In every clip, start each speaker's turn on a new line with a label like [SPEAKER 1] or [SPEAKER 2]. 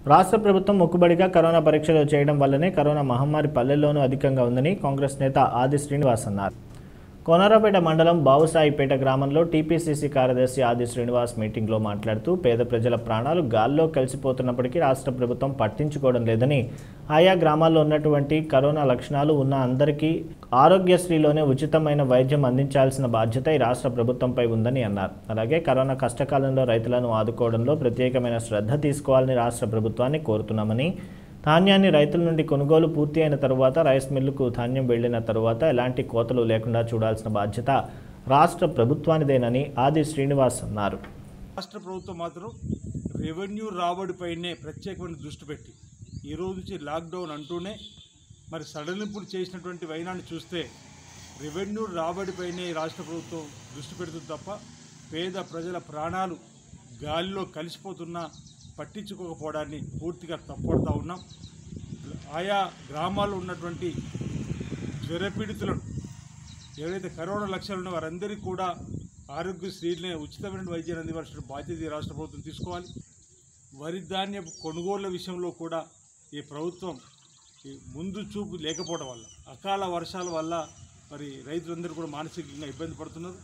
[SPEAKER 1] రాష్ట్ర ప్రభుత్వం మొక్కుబడిగా కరోనా పరీక్షలు చేయడం వల్లనే కరోనా మహమ్మారి పల్లెల్లోనూ అధికంగా ఉందని కాంగ్రెస్ నేత ఆది శ్రీనివాస్ అన్నారు కోనరాపేట మండలం బావుసాయిపేట గ్రామంలో టీపీసీసీ కార్యదర్శి ఆది శ్రీనివాస్ మీటింగ్లో మాట్లాడుతూ పేద ప్రజల ప్రాణాలు గాల్లో కలిసిపోతున్నప్పటికీ రాష్ట్ర ప్రభుత్వం పట్టించుకోవడం లేదని ఆయా గ్రామాల్లో ఉన్నటువంటి కరోనా లక్షణాలు ఉన్న అందరికీ ఆరోగ్యశ్రీలోనే ఉచితమైన వైద్యం అందించాల్సిన బాధ్యత ఈ రాష్ట్ర ప్రభుత్వంపై ఉందని అన్నారు అలాగే కరోనా కష్టకాలంలో రైతులను ఆదుకోవడంలో ప్రత్యేకమైన శ్రద్ధ తీసుకోవాలని రాష్ట్ర ప్రభుత్వాన్ని కోరుతున్నామని ధాన్యాన్ని రైతుల నుండి కొనుగోలు పూర్తి అయిన తరువాత రైస్ మిల్లుకు ధాన్యం వెళ్లిన తరువాత ఎలాంటి కోతలు లేకుండా చూడాల్సిన బాధ్యత రాష్ట్ర ప్రభుత్వానిదేనని ఆది శ్రీనివాస్ అన్నారు
[SPEAKER 2] రాష్ట్ర ప్రభుత్వం మాత్రం రెవెన్యూ రాబడిపైనే ప్రత్యేకమైన దృష్టి పెట్టి ఈ రోజు నుంచి లాక్డౌన్ అంటూనే మరి సడలింపులు చేసినటువంటి వైనాన్ని చూస్తే రెవెన్యూ రాబడిపైనే ఈ రాష్ట్ర ప్రభుత్వం దృష్టి పెడుతుంది తప్ప పేద ప్రజల ప్రాణాలు గాలిలో కలిసిపోతున్నా పట్టించుకోకపోవడాన్ని పూర్తిగా తప్పడుతూ ఉన్నాం ఆయా గ్రామాల్లో ఉన్నటువంటి జ్వరపీడితులను ఎవరైతే కరోనా లక్షణాలు ఉన్నాయో వారందరికీ కూడా ఆరోగ్యశ్రీనే ఉచితమైన వైద్యాన్ని అందించాల్సిన బాధ్యత ఈ రాష్ట్ర ప్రభుత్వం తీసుకోవాలి వరి ధాన్య కొనుగోళ్ల విషయంలో కూడా ఈ ప్రభుత్వం ఈ ముందు చూపు లేకపోవడం వల్ల అకాల వర్షాల వల్ల మరి రైతులందరూ కూడా మానసికంగా ఇబ్బంది పడుతున్నారు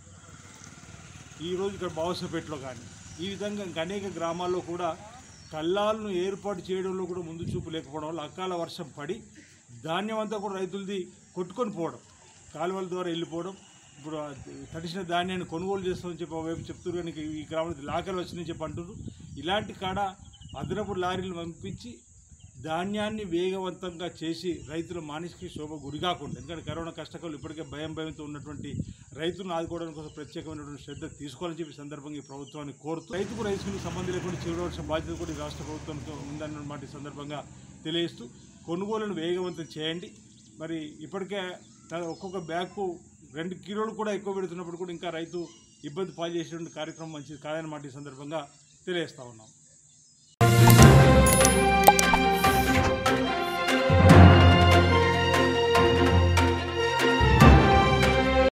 [SPEAKER 2] ఈరోజు ఇక్కడ బావసపేటలో కానీ ఈ విధంగా ఇంకా అనేక గ్రామాల్లో కూడా కల్లాలను ఏర్పాటు చేయడంలో కూడా ముందు చూపు లేకపోవడం వల్ల అకాల వర్షం పడి ధాన్యం అంతా కూడా రైతులది కొట్టుకొని పోవడం కాలువల ద్వారా వెళ్ళిపోవడం ఇప్పుడు ఆ తడిసిన ధాన్యాన్ని కొనుగోలు చేస్తామని చెప్పి ఒకవైపు చెప్తున్నారు కానీ ఇక ఈ గ్రామంలో లాకలు వచ్చినాయని చెప్పి అంటున్నారు ఇలాంటి కాడ అదనపు లారీలు పంపించి ధాన్యాన్ని వేగవంతంగా చేసి రైతుల మానసిక శోభ గురికాకుండా ఎందుకంటే కరోనా కష్టకాలు ఇప్పటికే భయం భయంతో ఉన్నటువంటి రైతులను ఆదుకోవడం కోసం ప్రత్యేకమైనటువంటి శ్రద్ధ తీసుకోవాలని చెప్పి ఈ సందర్భంగా ఈ ప్రభుత్వాన్ని కోరుతూ రైతుకు రైతులకు సంబంధం లేకుండా చేయవలసిన బాధ్యత కూడా ఈ రాష్ట్ర ప్రభుత్వంతో ఉందన్నమాట ఈ సందర్భంగా తెలియజేస్తూ కొనుగోలును వేగవంతం చేయండి మరి ఇప్పటికే త- ఒక్కొక్క బ్యాగ్కు రెండు కిలోలు కూడా ఎక్కువ పెడుతున్నప్పుడు కూడా ఇంకా రైతు ఇబ్బంది పాలు చేసేటువంటి కార్యక్రమం మంచిది కాదన్నమాట ఈ సందర్భంగా తెలియజేస్తా ఉన్నాం